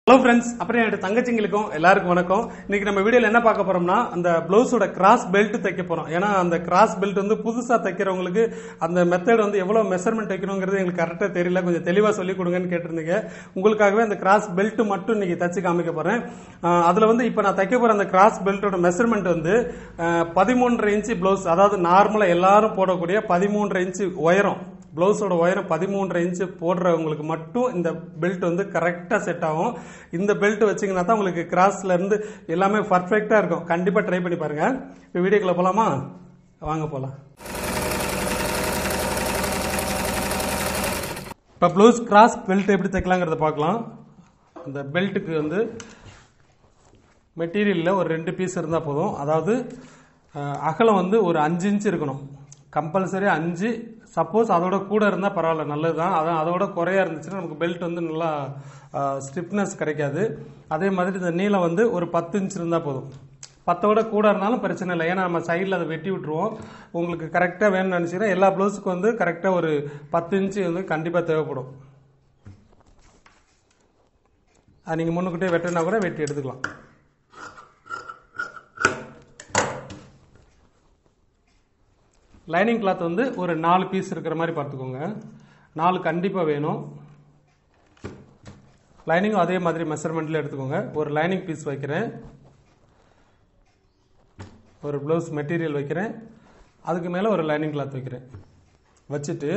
Hello friends அப்புறம் என்னோட தங்கச்சிங்களுக்கும் எல்லாருக்கும் வணக்கம் இன்னைக்கு நம்ம வீடியோல என்ன பார்க்க போறோம்னா அந்த பிளவுஸோட கிராஸ் பெல்ட் தைக்க போறோம் ஏன்னா அந்த கிராஸ் பெல்ட் வந்து புதுசா தைக்கிறவங்களுக்கு அந்த மெத்தட் வந்து எவ்வளவு மெஷர்மெண்ட் வைக்கணுங்கிறது எங்களுக்கு கரெக்டா தெரியல கொஞ்சம் தெளிவா சொல்லி கொடுங்கன்னு கேட்டிருந்தீங்க உங்களுக்காகவே அந்த கிராஸ் பெல்ட் மட்டும் இன்னைக்கு தச்சு காமிக்க போறேன் ஆஹ் அதுல வந்து இப்ப நான் தைக்க போற அந்த கிராஸ் பெல்ட்டோட மெஷர்மெண்ட் வந்து பதிமூன்றரை இன்ச்சு பிளவுஸ் அதாவது நார்மலா எல்லாரும் போடக்கூடிய பதிமூன்றரை இன்ச்சு உயரம் பிளவுஸோட உயரம் பதிமூன்றரை இன்ச்சு போடுறவங்களுக்கு மட்டும் இந்த பெல்ட் வந்து கரெக்டாக செட் ஆகும் இந்த பெல்ட் வச்சீங்கன்னா தான் உங்களுக்கு கிராஸ்ல இருந்து எல்லாமே பர்ஃபெக்டாக இருக்கும் கண்டிப்பாக ட்ரை பண்ணி பாருங்க இப்போ வீடியோக்குள்ள போகலாமா வாங்க போகலாம் இப்போ ப்ளவுஸ் கிராஸ் பெல்ட் எப்படி தைக்கலாங்கிறத பார்க்கலாம் அந்த பெல்ட்டுக்கு வந்து மெட்டீரியலில் ஒரு ரெண்டு பீஸ் இருந்தால் போதும் அதாவது அஹ், அகலம் வந்து ஒரு அஞ்சு இன்ச் இருக்கணும் கம்பல்சரி அஞ்சு சப்போஸ் அதோட கூட இருந்தால் பரவாயில்ல நல்லது தான் அதான் அதோட குறையா இருந்துச்சுன்னா நமக்கு பெல்ட் வந்து நல்லா ஸ்டிப்னஸ் கிடைக்காது அதே மாதிரி இந்த நீளம் வந்து ஒரு பத்து இன்ச் இருந்தால் போதும் பத்தோட கூட இருந்தாலும் பிரச்சனை இல்லை ஏன்னா நம்ம சைடில் அதை வெட்டி விட்டுருவோம் உங்களுக்கு கரெக்டாக வேணும்னு நினச்சிங்கன்னா எல்லா ப்ளவுஸுக்கும் வந்து கரெக்டாக ஒரு பத்து இன்ச்சு வந்து கண்டிப்பாக தேவைப்படும் அது நீங்கள் முன்னுக்கிட்டே வெட்டினா கூட வெட்டி எடுத்துக்கலாம் லைனிங் கிளாத் வந்து ஒரு நாலு பீஸ் இருக்கிற மாதிரி பார்த்துக்கோங்க நாலு கண்டிப்பாக வேணும் லைனிங்கும் அதே மாதிரி மெஷர்மெண்ட்டில் எடுத்துக்கோங்க ஒரு லைனிங் பீஸ் வைக்கிறேன் ஒரு ப்ளவுஸ் மெட்டீரியல் வைக்கிறேன் அதுக்கு மேலே ஒரு லைனிங் கிளாத் வைக்கிறேன் வச்சுட்டு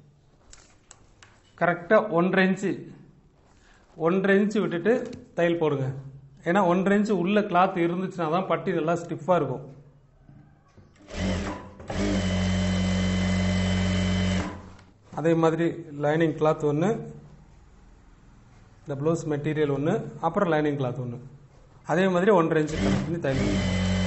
கரெக்டாக ஒன்றரை இன்ச்சு ஒன்றரை இன்ச்சு விட்டுட்டு தையல் போடுங்க ஏன்னா ஒன்றரை இன்ச்சு உள்ள கிளாத் இருந்துச்சுன்னா தான் பட்டி நல்லா ஸ்டிஃபாக இருக்கும் அதே மாதிரி லைனிங் கிளாத் ஒன்று இந்த ப்ளவுஸ் மெட்டீரியல் ஒன்று அப்புறம் லைனிங் கிளாத் ஒன்று அதே மாதிரி ஒன்றரை இன்ச்சு கட் பண்ணி தையல் போடுங்க.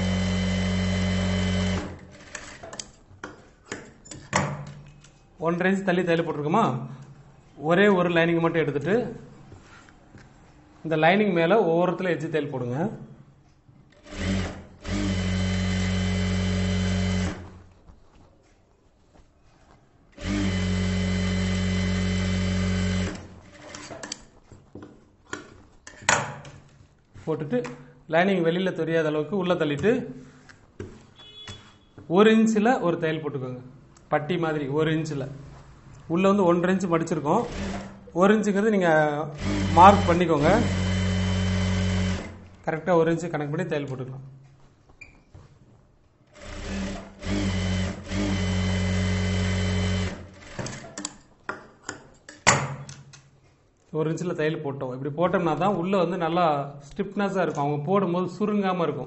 ஒன்றரை இன்ச் தள்ளி தையல் போட்டிருக்கோமா ஒரே ஒரு லைனிங் மட்டும் எடுத்துட்டு இந்த லைனிங் மேலே ஒவ்வொருத்துல எச்சு தையல் போடுங்க போட்டுட்டு லைனிங் வெளியில் தெரியாத அளவுக்கு உள்ளே தள்ளிட்டு ஒரு இன்ச்சில் ஒரு தையல் போட்டுக்கோங்க பட்டி மாதிரி ஒரு இன்ச்சில் உள்ளே வந்து ஒன்றரை இன்ச்சு மடிச்சிருக்கோம் ஒரு இன்ச்சுங்கிறது நீங்கள் மார்க் பண்ணிக்கோங்க கரெக்டாக ஒரு இன்ச்சு கணக்கு பண்ணி தையல் போட்டுக்கலாம் ஒரு இன்ச்சில் தையல் போட்டோம் இப்படி போட்டோம்னா தான் உள்ளே வந்து நல்லா ஸ்டிப்னஸாக இருக்கும் அவங்க போடும்போது சுருங்காமல் இருக்கும்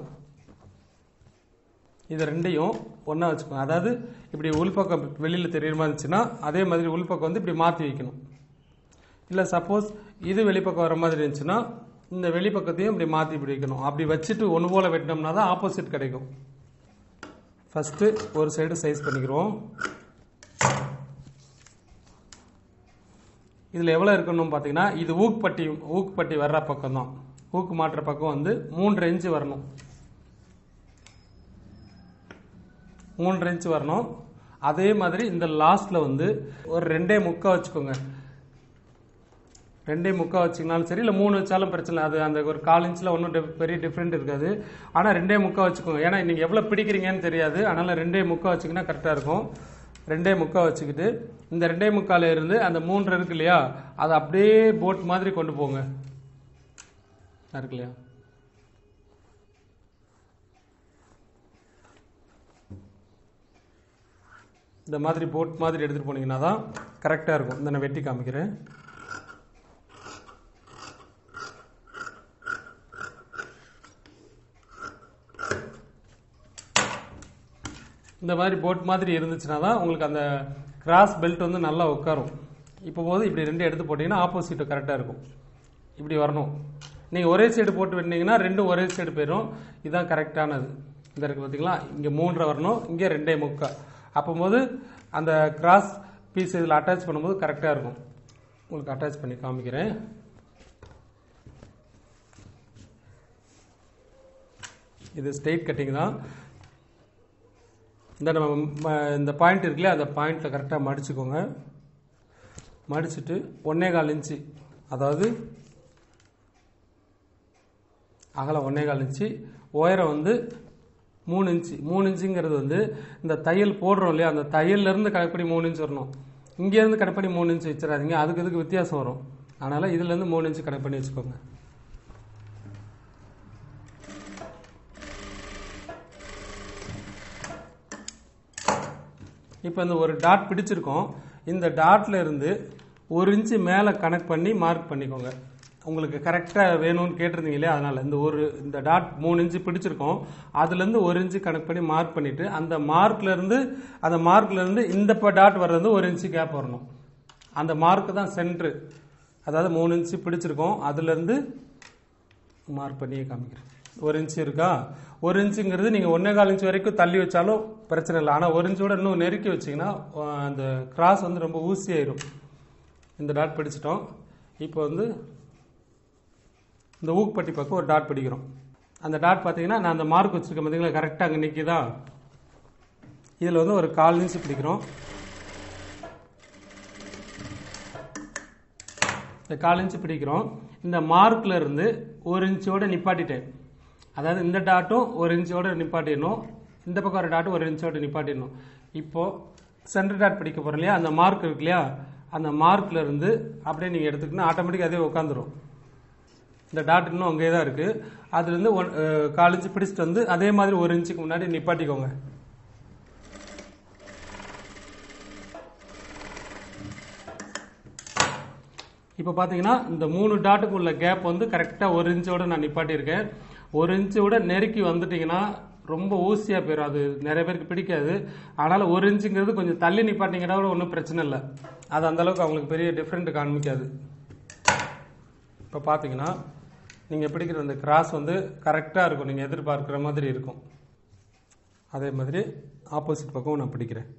இது ரெண்டையும் ஒன்றா வச்சுக்கோங்க அதாவது இப்படி உள்பக்கம் வெளியில் தெரியுற மாதிரி இருந்துச்சுன்னா அதே மாதிரி உள்பக்கம் வந்து இப்படி மாற்றி வைக்கணும் இல்லை சப்போஸ் இது வெளிப்பக்கம் வர மாதிரி இருந்துச்சுன்னா இந்த வெளிப்பக்கத்தையும் இப்படி மாற்றி இப்படி வைக்கணும் அப்படி வச்சுட்டு ஒன்று போல் வெட்டினோம்னா தான் ஆப்போசிட் கிடைக்கும் ஃபஸ்ட்டு ஒரு சைடு சைஸ் பண்ணிக்கிறோம் இதில் எவ்வளோ இருக்கணும் பார்த்தீங்கன்னா இது ஊக்குப்பட்டி ஊக்குப்பட்டி வர்ற பக்கம் தான் ஊக்கு மாட்டுற பக்கம் வந்து மூன்றரை இன்ச்சு வரணும் மூன்றரை இன்ச்சு வரணும் அதே மாதிரி இந்த லாஸ்ட்ல வந்து ஒரு ரெண்டே முக்கா வச்சுக்கோங்க ரெண்டே முக்கா வச்சிங்கனாலும் சரி இல்லை மூணு வச்சாலும் பிரச்சனை இல்லை. அது அந்த ஒரு கால் இன்ச்சில் ஒன்றும் பெரிய டிஃப்ரெண்ட் இருக்காது ஆனால் ரெண்டே முக்கா வச்சுக்கோங்க ஏன்னா நீங்கள் எவ்வளோ பிடிக்கிறீங்கன்னு தெரியாது அதனால் ரெண்டே முக்கா வச்சிங்கன்னா கரெக்டாக இருக்கும் ரெண்டே முக்கா வச்சுக்கிட்டு இந்த ரெண்டே முக்கால இருந்து அந்த மூன்று இருக்கு இல்லையா அதை அப்படியே போட் மாதிரி கொண்டு போங்க இருக்கு இல்லையா இந்த மாதிரி போட் மாதிரி எடுத்துகிட்டு போனீங்கன்னா தான் கரெக்டாக இருக்கும் இந்த நான் வெட்டி காமிக்கிறேன் இந்த மாதிரி போட் மாதிரி இருந்துச்சுன்னா தான் உங்களுக்கு அந்த கிராஸ் பெல்ட் வந்து நல்லா உட்காரும் இப்போ போது இப்படி ரெண்டு எடுத்து போட்டிங்கன்னா ஆப்போசிட் கரெக்டாக இருக்கும் இப்படி வரணும் நீங்கள் ஒரே சைடு போட்டு வெட்டினீங்கன்னா ரெண்டும் ஒரே சைடு போயிடும் இதுதான் கரெக்டானது இந்த இருக்கு பார்த்தீங்களா இங்கே மூன்றரை வரணும் இங்கே ரெண்டே முக்கா அப்போது அந்த கிராஸ் பீஸ் இதில் அட்டாச் பண்ணும்போது கரெக்டாக இருக்கும் உங்களுக்கு அட்டாச் பண்ணி காமிக்கிறேன் இது ஸ்ட்ரெயிட் கட்டிங் தான் இந்த நம்ம ம- இந்த பாயிண்ட் இருக்குல்லையா அந்த பாயிண்ட்டில் கரெக்டாக மடிச்சுக்கோங்க மடிச்சுட்டு ஒன்னே கால் இன்ச்சு அதாவது அகலம் ஒன்னே கால் இன்ச்சு உயரம் வந்து மூணு இன்ச்சு மூணு இன்ச்சுங்கிறது வந்து இந்த தையல் போடுறோம் இல்லையா அந்த தையல்ல இருந்து கணக்கு பண்ணி மூணு இன்ச்சு வரணும் இங்கேருந்து கணக்கு பண்ணி மூணு இன்ச்சு வச்சிடாதீங்க அதுக்கு இதுக்கு வித்தியாசம் வரும் அதனால இதுலேருந்து மூணு இன்ச்சு கணக்கு பண்ணி வச்சுக்கோங்க இப்போ இந்த ஒரு டாட் பிடிச்சிருக்கோம் இந்த டாட்ல இருந்து ஒரு இன்ச்சு மேலே கனெக்ட் பண்ணி மார்க் பண்ணிக்கோங்க உங்களுக்கு கரெக்டாக வேணும்னு கேட்டிருந்தீங்க இல்லையா அதனால இந்த ஒரு இந்த டாட் மூணு இன்ச்சு பிடிச்சிருக்கோம் அதுலேருந்து ஒரு இன்ச்சு கனெக்ட் பண்ணி மார்க் பண்ணிட்டு அந்த மார்க்ல இருந்து அந்த மார்க்ல இருந்து இந்த டாட் வர்றது ஒரு இன்ச்சு கேப் வரணும் அந்த மார்க் தான் சென்ட்ரு அதாவது மூணு இன்ச்சு பிடிச்சிருக்கோம் அதுலேருந்து மார்க் பண்ணியே காமிக்கிறேன் ஒரு இன்ச்சு இருக்கா ஒரு இன்ச்சுங்கிறது நீங்கள் ஒன்றே கால் இன்ச்சு வரைக்கும் தள்ளி வச்சாலும் பிரச்சனை இல்லை ஆனால் ஒரு இன்ச்சோட இன்னும் நெருக்கி வச்சிங்கன்னா அஹ், அந்த கிராஸ் வந்து ரொம்ப ஊசியாயிரும் இந்த டாட் பிடிச்சிட்டோம் இப்போ வந்து இந்த ஊக்குப்பட்டி பக்கம் ஒரு டாட் பிடிக்கிறோம் அந்த டாட் பார்த்தீங்கன்னா நான் அந்த மார்க் வச்சிருக்கேன் பார்த்தீங்களா கரெக்டாக அங்கே நிற்கிதா இதில் வந்து ஒரு கால் இன்ச்சு பிடிக்கிறோம் இந்த கால் இன்ச்சு பிடிக்கிறோம் இந்த மார்க்ல இருந்து ஒரு இன்ச்சோட நிப்பாட்டிட்டேன் அதாவது இந்த டாட்டும் ஒரு இன்ச்சோட நிப்பாட்டிடணும் இந்த பக்கம் ஒரு டாட்டும் ஒரு இன்ச்சோட நிப்பாட்டிடணும் இப்போ சென்டர் டாட் பிடிக்க போறோம் இல்லையா அந்த மார்க் இருக்கு இல்லையா அந்த மார்க்ல இருந்து அப்படியே நீங்க எடுத்துக்கினா ஆட்டோமேட்டிக் அதே உட்காந்துரும் இந்த டாட் இன்னும் அங்கேயே தான் இருக்கு அதுல இருந்து ஒன் அஹ், கால் இன்ச்சு பிடிச்சிட்டு வந்து அதே மாதிரி ஒரு இன்ச்சுக்கு முன்னாடி நிப்பாட்டிக்கோங்க இப்போ பார்த்தீங்கன்னா இந்த மூணு டாட்டுக்கு உள்ள கேப் வந்து கரெக்டாக ஒரு இன்ச்சோட நான் நிப்பாட்டியிருக்கேன் ஒரு இன்ச்சோட நெருக்கி வந்துட்டீங்கன்னா ரொம்ப ஊசியாக போயிடும் அது நிறைய பேருக்கு பிடிக்காது அதனால் ஒரு இன்ச்சுங்கிறது கொஞ்சம் தள்ளி நிப்பாட்டிங்கன்னா கூட ஒன்றும் பிரச்சனை இல்லை அது அந்த அளவுக்கு அவங்களுக்கு பெரிய டிஃப்ரெண்ட் காண்பிக்காது இப்போ பார்த்தீங்கன்னா நீங்கள் பிடிக்கிற அந்த கிராஸ் வந்து கரெக்டாக இருக்கும் நீங்கள் எதிர்பார்க்குற மாதிரி இருக்கும் அதே மாதிரி ஆப்போசிட் பக்கம் நான் பிடிக்கிறேன்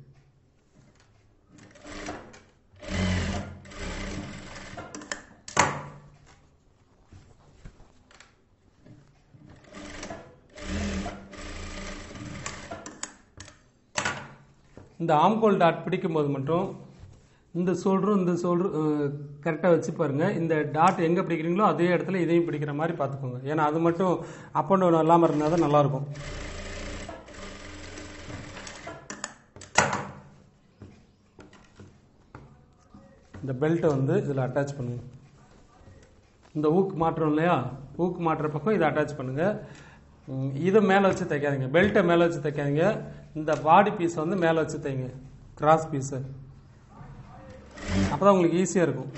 இந்த ஆம்கோல் டாட் பிடிக்கும் போது மட்டும் இந்த சோல்டரும் இந்த சோல்டரும் கரெக்டாக வச்சு பாருங்க இந்த டாட் எங்கே பிடிக்கிறீங்களோ அதே இடத்துல இதையும் பிடிக்கிற மாதிரி பார்த்துக்கோங்க ஏன்னா அது மட்டும் அப் அண்ட் டவுன் இல்லாமல் இருந்தால் தான் நல்லாயிருக்கும் இந்த பெல்ட்டை வந்து இதில் அட்டாச் பண்ணுங்க இந்த ஊக்கு மாட்டுறோம் இல்லையா ஊக்கு மாட்டுற பக்கம் இதை அட்டாச் பண்ணுங்க ம், இதை மேலே வச்சு தைக்காதீங்க பெல்ட்டை மேலே வச்சு தைக்காதீங்க இந்த பாடி பீஸை வந்து மேலே வச்சு தைங்க கிராஸ் பீஸை அப்பதான் உங்களுக்கு ஈஸியாக இருக்கும்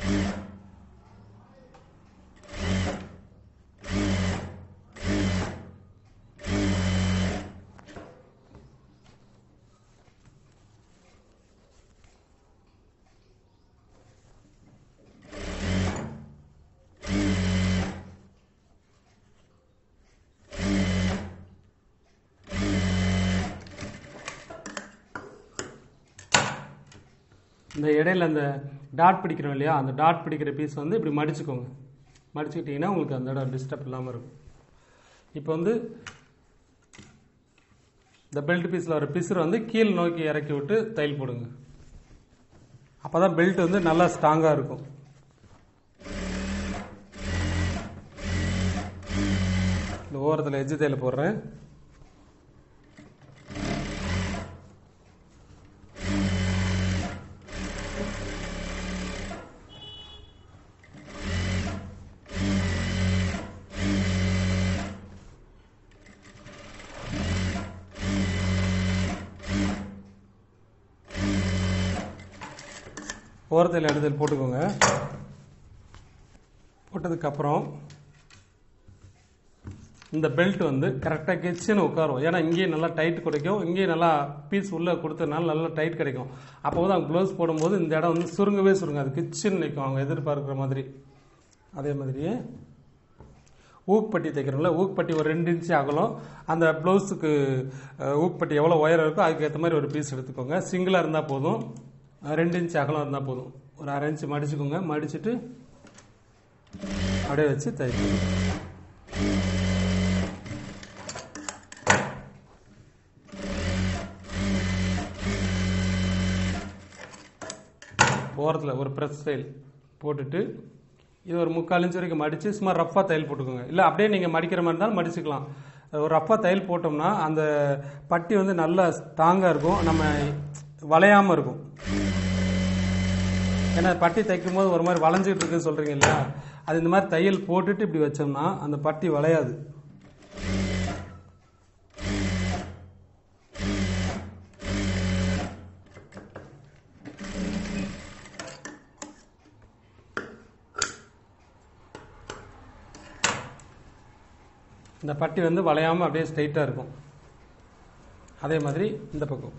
இந்த இடையில அந்த டாட் பிடிக்கிறோம் இல்லையா அந்த டாட் பிடிக்கிற பீஸ் வந்து இப்படி மடிச்சுக்கோங்க மடிச்சுக்கிட்டிங்கன்னா உங்களுக்கு அந்த இடம் டிஸ்டர்ப் இல்லாமல் இருக்கும் இப்போ வந்து இந்த பெல்ட் பீஸில் வர பிசுரை வந்து கீழ் நோக்கி இறக்கி விட்டு தையல் போடுங்க அப்போ தான் பெல்ட் வந்து நல்லா ஸ்ட்ராங்காக இருக்கும் இந்த ஓரத்தில் எஜ்ஜு தையல் போடுறேன் ஓரத்தில் இடத்தில் போட்டுக்கோங்க போட்டதுக்கப்புறம் இந்த பெல்ட் வந்து கரெக்டாக கெச்சுன்னு உட்காரும் ஏன்னா இங்கேயும் நல்லா டைட் கிடைக்கும் இங்கேயும் நல்லா பீஸ் உள்ளே கொடுத்ததுனால நல்லா டைட் கிடைக்கும் அப்போ வந்து அவங்க க்ளவுஸ் போடும்போது இந்த இடம் வந்து சுருங்கவே சுருங்காது கிச்சுன்னு நிற்கும் அவங்க எதிர்பார்க்குற மாதிரி அதே மாதிரியே ஊக்பட்டி தைக்கிறோம்ல ஊக்பட்டி ஒரு ரெண்டு இன்ச்சு அகலம் அந்த ப்ளவுஸுக்கு ஊக்பட்டி எவ்வளோ உயரம் இருக்கோ அதுக்கு ஏற்ற மாதிரி ஒரு பீஸ் எடுத்துக்கோங்க சிங்கிளாக இருந்தால் போதும் அஹ், ரெண்டு இன்ச்சு அகலம் இருந்தால் போதும் ஒரு அரை இன்ச்சு மடிச்சுக்கோங்க மடிச்சுட்டு அப்படியே வச்சு தைக்கணும் ஓரத்தில் ஒரு ப்ரெஸ் ஸ்டைல் போட்டுட்டு இது ஒரு முக்கால் இன்ச் வரைக்கும் மடித்து சும்மா ரஃப்பாக தையல் போட்டுக்கோங்க இல்லை அப்படியே நீங்கள் மடிக்கிற மாதிரி இருந்தாலும் மடிச்சுக்கலாம் ஒரு ரஃப்பாக தையல் போட்டோம்னா அந்த பட்டி வந்து நல்லா ஸ்ட்ராங்காக இருக்கும் நம்ம வளையாமல் இருக்கும் ஏன்னா பட்டி தைக்கும் போது ஒரு மாதிரி வளைஞ்சிட்டு இருக்குன்னு சொல்கிறீங்க இல்லையா அது இந்த மாதிரி தையல் போட்டுட்டு இப்படி வச்சோம்னா அந்த பட்டி வளையாது இந்த பட்டி வந்து வளையாமல் அப்படியே ஸ்ட்ரைட்டாக இருக்கும் அதே மாதிரி இந்த பக்கம்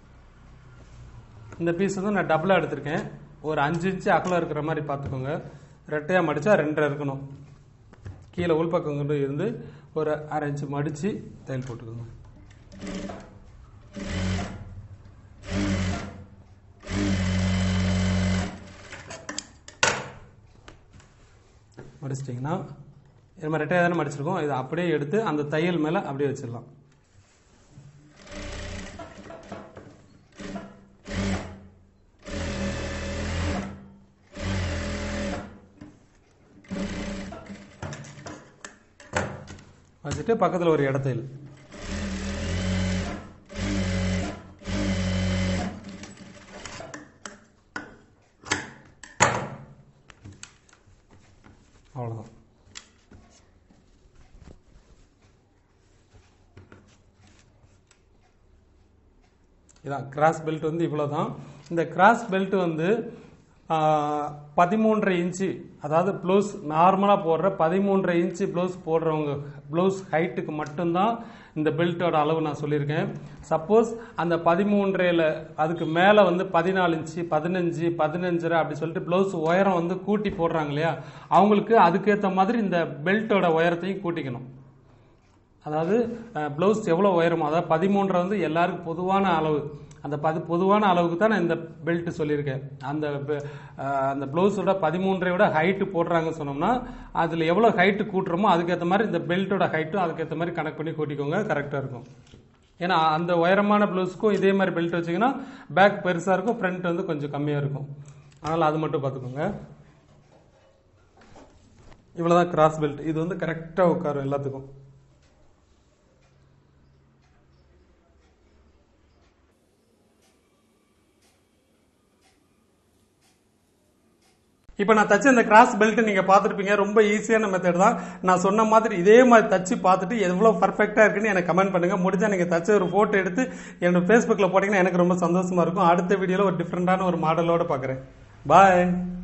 இந்த பீஸ் வந்து நான் டபுளாக எடுத்திருக்கேன் ஒரு அஞ்சு இன்ச்சு அகலம் இருக்கிற மாதிரி பார்த்துக்கோங்க ரெட்டையாக மடித்தா ரெண்டரை இருக்கணும் கீழே உள்பக்கம் கொண்டு இருந்து ஒரு அரை இன்ச்சு மடித்து தையல் போட்டுக்கோங்க மடிச்சிட்டிங்கன்னா இது மாதிரி ரெட்டையாக தானே மடிச்சிருக்கோம் இதை அப்படியே எடுத்து அந்த தையல் மேலே அப்படியே வச்சிடலாம் வச்சுட்டு பக்கத்தில் ஒரு இடத்தையில் அவ்வளோதான் இதான் கிராஸ் பெல்ட் வந்து இவ்வளோ தான் இந்த கிராஸ் பெல்ட் வந்து பதிமூன்றரை இன்ச்சு அதாவது ப்ளவுஸ் நார்மலாக போடுற பதிமூன்றரை இன்ச்சு ப்ளவுஸ் போடுறவங்க ப்ளவுஸ் ஹைட்டுக்கு மட்டும்தான் இந்த பெல்ட்டோட அளவு நான் சொல்லியிருக்கேன் சப்போஸ் அந்த பதிமூன்றையில் அதுக்கு மேலே வந்து பதினாலு இன்ச்சு பதினஞ்சு பதினஞ்சரை அப்படி சொல்லிட்டு ப்ளவுஸ் உயரம் வந்து கூட்டி போடுறாங்க இல்லையா அவங்களுக்கு அதுக்கேற்ற மாதிரி இந்த பெல்ட்டோட உயரத்தையும் கூட்டிக்கணும் அதாவது ப்ளவுஸ் எவ்வளோ உயரமோ அதாவது பதிமூன்றரை வந்து எல்லாருக்கும் பொதுவான அளவு அந்த பது பொதுவான அளவுக்கு தான் நான் இந்த பெல்ட் சொல்லியிருக்கேன் அந்த பெ- அஹ் அந்த ப்ளவுஸோட பதிமூன்றை விட ஹைட்டு போடுறாங்கன்னு சொன்னோம்னா அதில் எவ்வளோ ஹைட்டு கூட்டுறோமோ அதுக்கேற்ற மாதிரி இந்த பெல்ட்டோட ஹைட்டும் அதுக்கேற்ற மாதிரி கனெக்ட் பண்ணி கூட்டிக்கோங்க கரெக்டாக இருக்கும் ஏன்னா அந்த உயரமான ப்ளவுஸ்க்கும் இதே மாதிரி பெல்ட் வச்சிங்கன்னா பேக் பெருசாக இருக்கும் ஃப்ரண்ட் வந்து கொஞ்சம் கம்மியாக இருக்கும் அதனால் அது மட்டும் பார்த்துக்கோங்க இவ்வளோதான் கிராஸ் பெல்ட் இது வந்து கரெக்டாக உட்காரும் எல்லாத்துக்கும் இப்போ நான் தச்ச இந்த கிராஸ் பெல்ட் நீங்க பார்த்துருப்பீங்க ரொம்ப ஈஸியான மெத்தட் தான் நான் சொன்ன மாதிரி இதே மாதிரி தச்சு பார்த்துட்டு எவ்வளவு பர்ஃபெக்டா இருக்குன்னு எனக்கு கமெண்ட் பண்ணுங்க முடிஞ்சா நீங்க தச்ச ஒரு போட்டோ எடுத்து என்னோட ஃபேஸ்புக்கில் போட்டீங்கன்னா எனக்கு ரொம்ப சந்தோஷமா இருக்கும் அடுத்த வீடியோல ஒரு டிஃப்ரெண்டான ஒரு மாடலோட பார்க்குறேன் பாய்